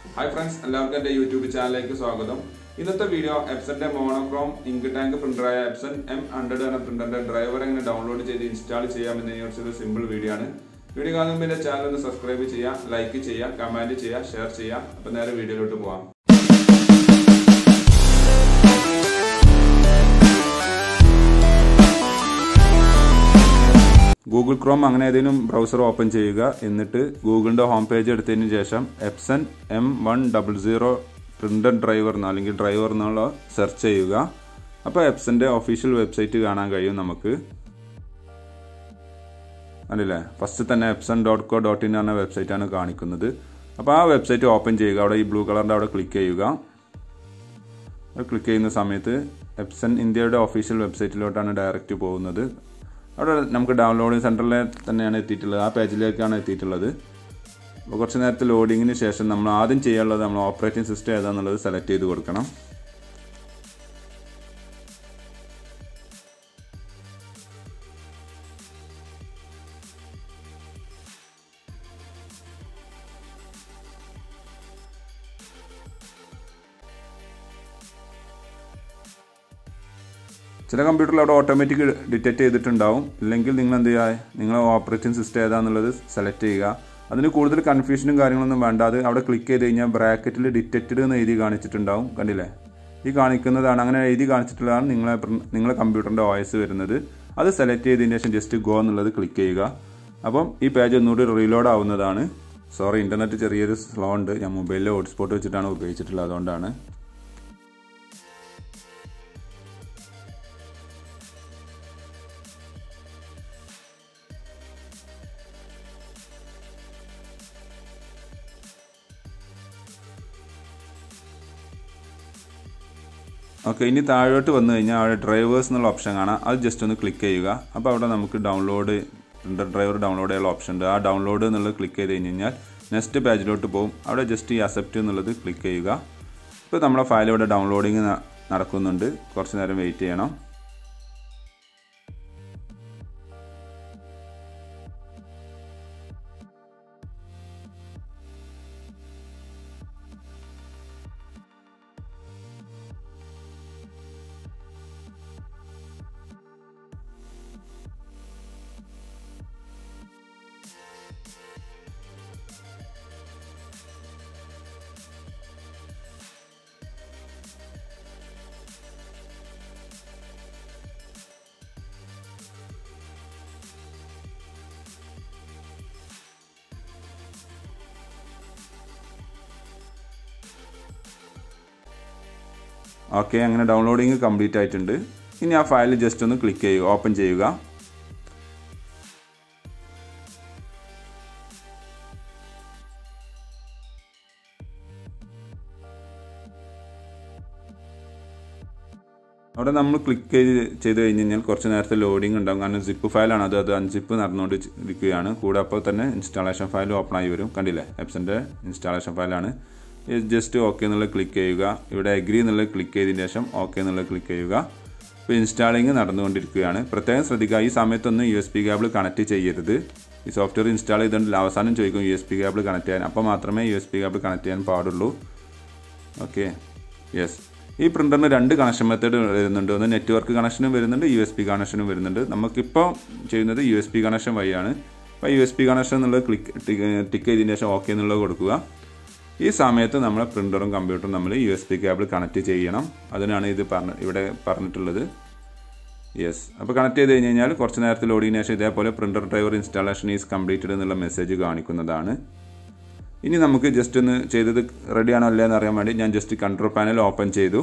hi friends എല്ലാവർക്കും എൻ്റെ YouTube ചാനലിലേക്ക് സ്വാഗതം ഇന്നത്തെ വീഡിയോ എപ്സന്റെ മോണോക്രോം ഇങ്ക് ടാങ്ക് പ്രിന്ററായ എപ്സൺ എം ഹൺഡ്രഡ് എന്ന പ്രിന്ററിന്റെ ഡ്രൈവർ എങ്ങനെ ഡൗൺലോഡ് ചെയ്ത് ഇൻസ്റ്റാൾ ചെയ്യാമെന്നതിനെ കുറിച്ചൊരു സിമ്പിൾ വീഡിയോ ആണ് വീഡിയോ കാണുമ്പോൾ എൻ്റെ ചാനൽ ഒന്ന് സബ്സ്ക്രൈബ് ചെയ്യുക ലൈക്ക് ചെയ്യുക കമൻറ്റ് ചെയ്യുക ഷെയർ ചെയ്യുക അപ്പോൾ നേരെ വീഡിയോയിലോട്ട് പോവാം ഗൂഗിൾ ക്രോം അങ്ങനെ ഏതെങ്കിലും ബ്രൗസർ ഓപ്പൺ ചെയ്യുക എന്നിട്ട് ഗൂഗിളിന്റെ ഹോം പേജ് എടുത്തതിന് ശേഷം Epson M one double zero printer driver എന്നോ അല്ലെങ്കിൽ ഡ്രൈവർ എന്നുള്ള സെർച്ച് ചെയ്യുക അപ്പോൾ എപ്സന്റെ ഒഫീഷ്യൽ വെബ്സൈറ്റ് കാണാൻ കഴിയും നമുക്ക് അല്ലേ ഫസ്റ്റ് തന്നെ Epson dot co dot in എന്ന വെബ്സൈറ്റാണ് കാണിക്കുന്നത് അപ്പോൾ ആ വെബ്സൈറ്റ് ഓപ്പൺ ചെയ്യുക അവിടെ ഈ ബ്ലൂ കളറിൻ്റെ അവിടെ ക്ലിക്ക് ചെയ്യുക ക്ലിക്ക് ചെയ്യുന്ന സമയത്ത് എപ്സൺ ഇന്ത്യയുടെ ഒഫീഷ്യൽ വെബ്സൈറ്റിലോട്ടാണ് ഡയറക്റ്റ് പോകുന്നത് അവിടെ നമുക്ക് ഡൗൺലോഡിംഗ് സെൻറ്ററിൽ തന്നെയാണ് എത്തിയിട്ടുള്ളത് ആ പേജിലേക്കാണ് എത്തിയിട്ടുള്ളത് അപ്പോൾ കുറച്ച് നേരത്തെ ലോഡിങ്ങിന് ശേഷം നമ്മൾ ആദ്യം ചെയ്യാനുള്ളത് നമ്മൾ ഓപ്പറേറ്റിംഗ് സിസ്റ്റം ഏതാണെന്നുള്ളത് സെലക്ട് ചെയ്ത് കൊടുക്കണം ചില കമ്പ്യൂട്ടറിൽ അവിടെ ഓട്ടോമാറ്റിക് ഡിറ്റക്ട് ചെയ്തിട്ടുണ്ടാവും ഇല്ലെങ്കിൽ നിങ്ങൾ എന്ത് ചെയ്യുക നിങ്ങൾ ഓപ്പറേറ്റിംഗ് സിസ്റ്റം ഏതാണെന്നുള്ളത് സെലക്ട് ചെയ്യുക അതിന് കൂടുതൽ കൺഫ്യൂഷനും കാര്യങ്ങളൊന്നും വേണ്ട അത് അവിടെ ക്ലിക്ക് ചെയ്ത് കഴിഞ്ഞാൽ ബ്രാക്കറ്റിൽ ഡിറ്റക്റ്റഡ് എന്ന് എഴുതി കാണിച്ചിട്ടുണ്ടാവും കണ്ടില്ലേ ഈ കാണിക്കുന്നതാണ് അങ്ങനെ എഴുതി കാണിച്ചിട്ടുള്ളതാണ് നിങ്ങളെ നിങ്ങളെ കമ്പ്യൂട്ടറിൻ്റെ വോയിസ് വരുന്നത് അത് സെലക്ട് ചെയ്തതിന് ശേഷം ജസ്റ്റ് ഗോ എന്നുള്ളത് ക്ലിക്ക് ചെയ്യുക അപ്പം ഈ പേജ് ഒന്നുകൂടി റീലോഡ് ആവുന്നതാണ് സോറി ഇൻ്റർനെറ്റ് ചെറിയൊരു സ്ലോ ഉണ്ട് ഞാൻ മൊബൈലിൽ ഹോട്ട്സ്പോട്ട് വെച്ചിട്ടാണ് ഉപയോഗിച്ചിട്ടുള്ളത് അതുകൊണ്ടാണ് ഓക്കെ ഇനി താഴോട്ട് വന്നു കഴിഞ്ഞാൽ അവിടെ ഡ്രൈവേഴ്സ് എന്നുള്ള ഓപ്ഷൻ കാണാം അത് ജസ്റ്റ് ഒന്ന് ക്ലിക്ക് ചെയ്യുക അപ്പോൾ അവിടെ നമുക്ക് ഡൗൺലോഡ് പ്രിൻ്റർ ഡ്രൈവർ ഡൗൺലോഡ് ചെയ്യാനുള്ള ഓപ്ഷൻ ഉണ്ട് ആ ഡൗൺലോഡ് എന്നുള്ളത് ക്ലിക്ക് ചെയ്ത് കഴിഞ്ഞ് കഴിഞ്ഞാൽ നെക്സ്റ്റ് പേജിലോട്ട് പോകും അവിടെ ജസ്റ്റ് ഈ അക്സെപ്റ്റ് എന്നുള്ളത് ക്ലിക്ക് ചെയ്യുക ഇപ്പോൾ നമ്മുടെ ഫയൽ ഇവിടെ ഡൗൺലോഡിങ് നടക്കുന്നുണ്ട് കുറച്ച് നേരം വെയിറ്റ് ചെയ്യണം ഓക്കെ അങ്ങനെ ഡൗൺലോഡിങ് കംപ്ലീറ്റ് ആയിട്ടുണ്ട് ഇനി ആ ഫയൽ ജസ്റ്റ് ഒന്ന് ക്ലിക്ക് ചെയ്യുക ഓപ്പൺ ചെയ്യുക അവിടെ നമ്മൾ ക്ലിക്ക് ചെയ്ത് ചെയ്ത് കഴിഞ്ഞ് കഴിഞ്ഞാൽ കുറച്ച് നേരത്തെ ലോഡിംഗ് ഉണ്ടാകും കാരണം സിപ്പ് ഫയലാണ് അത് അത് അൺസിപ്പ് നടന്നുകൊണ്ട് ഇരിക്കുകയാണ് കൂടെ അപ്പോൾ തന്നെ ഇൻസ്റ്റാളേഷൻ ഫയൽ ഓപ്പൺ ആയി വരും കണ്ടില്ലേ എപ്സിൻ്റെ ഇൻസ്റ്റാളേഷൻ ഫയലാണ് ജസ്റ്റ് ഓക്കെ എന്നുള്ളത് ക്ലിക്ക് ചെയ്യുക ഇവിടെ അഗ്രി എന്നുള്ളത് ക്ലിക്ക് ചെയ്തതിന് ശേഷം ഓക്കെ എന്നുള്ളത് ക്ലിക്ക് ചെയ്യുക ഇപ്പോൾ ഇൻസ്റ്റാളിങ് നടന്നുകൊണ്ടിരിക്കുകയാണ് പ്രത്യേകം ശ്രദ്ധിക്കുക ഈ സമയത്തൊന്നും U S P cable connect ചെയ്യരുത് ഈ സോഫ്റ്റ്വെയർ ഇൻസ്റ്റാൾ ചെയ്തിട്ടുണ്ടെങ്കിൽ അവസാനം ചോദിക്കും U S P cable connect ചെയ്യാൻ അപ്പോൾ മാത്രമേ U S P cable connect ചെയ്യാൻ പാടുള്ളൂ ഓക്കെ യെസ് ഈ പ്രിൻ്ററിന് രണ്ട് കണക്ഷൻ മെത്തേഡ് വരുന്നുണ്ട് ഒന്ന് നെറ്റ്വർക്ക് കണക്ഷനും വരുന്നുണ്ട് യു എസ് പി കണക്ഷനും വരുന്നുണ്ട് നമുക്കിപ്പോൾ ചെയ്യുന്നത് യു എസ് പി കണക്ഷൻ വഴിയാണ് അപ്പോൾ യു എസ് പി കണക്ഷൻ എന്നുള്ളത് ക്ലിക്ക് ടിക്ക് ചെയ്തതിന് ശേഷം ഓക്കെ എന്നുള്ളത് കൊടുക്കുക ഈ സമയത്ത് നമ്മൾ പ്രിൻ്ററും കമ്പ്യൂട്ടറും നമ്മൾ U S P cable connect ചെയ്യണം അതിനാണ് ഇത് പറഞ്ഞ ഇവിടെ പറഞ്ഞിട്ടുള്ളത് യെസ് അപ്പോൾ കണക്ട് ചെയ്ത് കഴിഞ്ഞ് കഴിഞ്ഞാൽ കുറച്ച് നേരത്തെ ലോഡിങ്ങിന് ശേഷം ഇതേപോലെ printer driver installation is completed എന്നുള്ള മെസ്സേജ് കാണിക്കുന്നതാണ് ഇനി നമുക്ക് ജസ്റ്റ് ഒന്ന് ചെയ്തത് റെഡി ആണോ അല്ലേ എന്ന് അറിയാൻ വേണ്ടി ഞാൻ ജസ്റ്റ് കൺട്രോൾ പാനൽ ഓപ്പൺ ചെയ്തു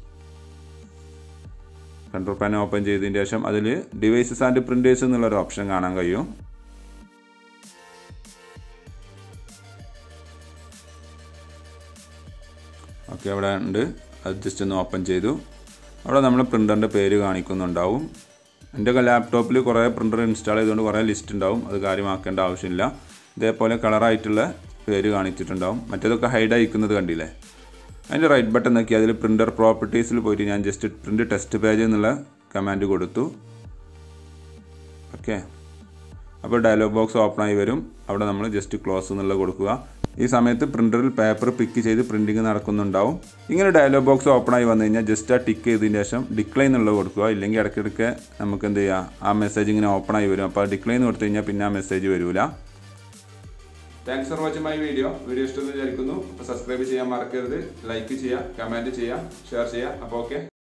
കൺട്രോൾ പാനൽ ഓപ്പൺ ചെയ്തതിന് ശേഷം അതിൽ ഡിവൈസസ് ആൻഡ് പ്രിൻറ്റേഴ്സ് എന്നുള്ളൊരു ഓപ്ഷൻ കാണാൻ കഴിയും ഓക്കെ അവിടെ ഉണ്ട് അത് ജസ്റ്റ് ഒന്ന് ഓപ്പൺ ചെയ്തു അവിടെ നമ്മൾ പ്രിൻ്ററിൻ്റെ പേര് കാണിക്കുന്നുണ്ടാവും എൻ്റെ ലാപ്ടോപ്പിൽ കുറേ പ്രിൻ്റർ ഇൻസ്റ്റാൾ ചെയ്തുകൊണ്ട് കുറേ ലിസ്റ്റ് ഉണ്ടാവും അത് കാര്യമാക്കേണ്ട ആവശ്യമില്ല ഇതേപോലെ കളറായിട്ടുള്ള പേര് കാണിച്ചിട്ടുണ്ടാവും മറ്റേതൊക്കെ ഹൈഡ് അയക്കുന്നത് കണ്ടില്ലേ അതിൻ്റെ റൈറ്റ് ബട്ടൺ നോക്കി അതിൽ പ്രിൻ്റർ പ്രോപ്പർട്ടീസിൽ പോയിട്ട് ഞാൻ ജസ്റ്റ് പ്രിൻ്റ് ടെസ്റ്റ് പേജ് എന്നുള്ള കമാൻഡ് കൊടുത്തു ഓക്കെ അപ്പോൾ ഡയലോഗ് ബോക്സ് ഓപ്പൺ ആയി വരും അവിടെ നമ്മൾ ജസ്റ്റ് ക്ലോസ് എന്നുള്ളത് കൊടുക്കുക ഈ സമയത്ത് പ്രിൻ്ററിൽ പേപ്പർ പിക്ക് ചെയ്ത് പ്രിൻറ്റിങ് നടക്കുന്നുണ്ടാവും ഇങ്ങനെ ഡയലോഗ് ബോക്സ് ഓപ്പൺ ആയി വന്നു കഴിഞ്ഞാൽ ജസ്റ്റ് ആ ടിക്ക് ചെയ്തതിന് ശേഷം ഡിക്ലൈൻ എന്നുള്ളത് കൊടുക്കുക ഇല്ലെങ്കിൽ ഇടയ്ക്കിടയ്ക്ക് നമുക്ക് എന്ത് ചെയ്യാം ആ മെസ്സേജ് ഇങ്ങനെ ഓപ്പൺ ആയി വരും അപ്പോൾ ഡിക്ലൈൻ കൊടുത്തു കഴിഞ്ഞാൽ പിന്നെ ആ മെസ്സേജ് വരില്ല thanks for watching my video video ഇഷ്ടമെന്ന് വിചാരിക്കുന്നു അപ്പോൾ സബ്സ്ക്രൈബ് ചെയ്യാൻ മറക്കരുത് ലൈക്ക് ചെയ്യുക കമൻറ്റ് ചെയ്യുക ഷെയർ ചെയ്യുക അപ്പോൾ ഓക്കെ